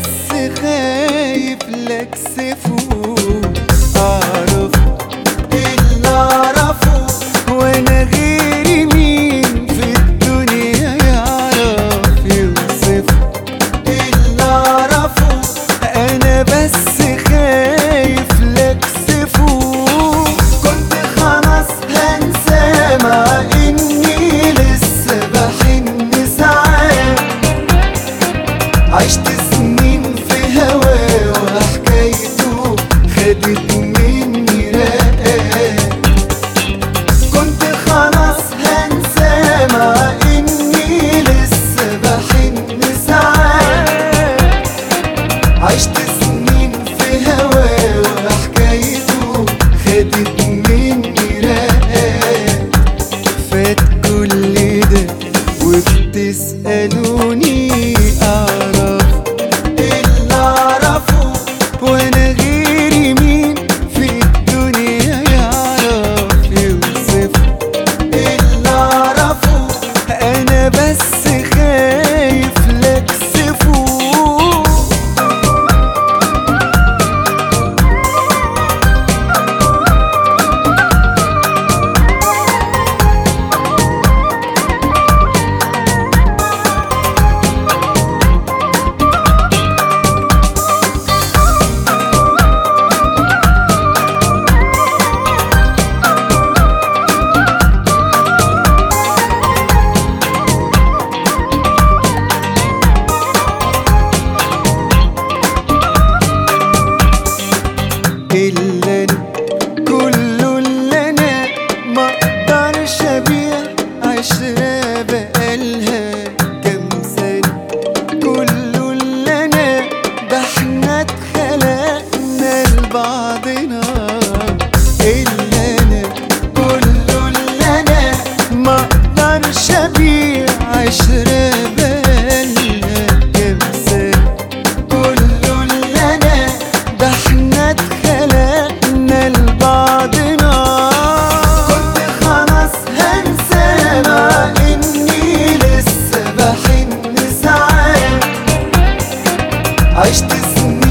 بس خايف لاكسفه اعرف اللي اعرفه وانا غيري مين في الدنيا يعرف يوصفه اللي اعرفه انا بس خايف لاكسفه كنت خلاص هنسى مع اني لسه بحن ساعات عشت سنين في هواه وحكايته خدت مني رقات كنت خلاص هنسى مع اني لسه بحن ساعات عشت سنين في هواه وحكايته خدت مني رقات فات كل ده وبتسألوني أعرف اللي أعرفه وأنا غيري مين في الدنيا يعرف يوصفه اللي أعرفه أنا بس خايف لاكسفه إلا أنا كله اللي أنا ما أقدرش أبيع عشرة بقالها كام سنة كله اللي أنا ده احنا اتخلقنا لبعضنا إلا أنا كله اللي أنا ما أقدرش أبيع عشرة بقالها كام سنة كله اللي أنا ده احنا اتخلقنا لبعضنا كنت خلاص هنسى مع اني لسه بحن ساعات عشت سنين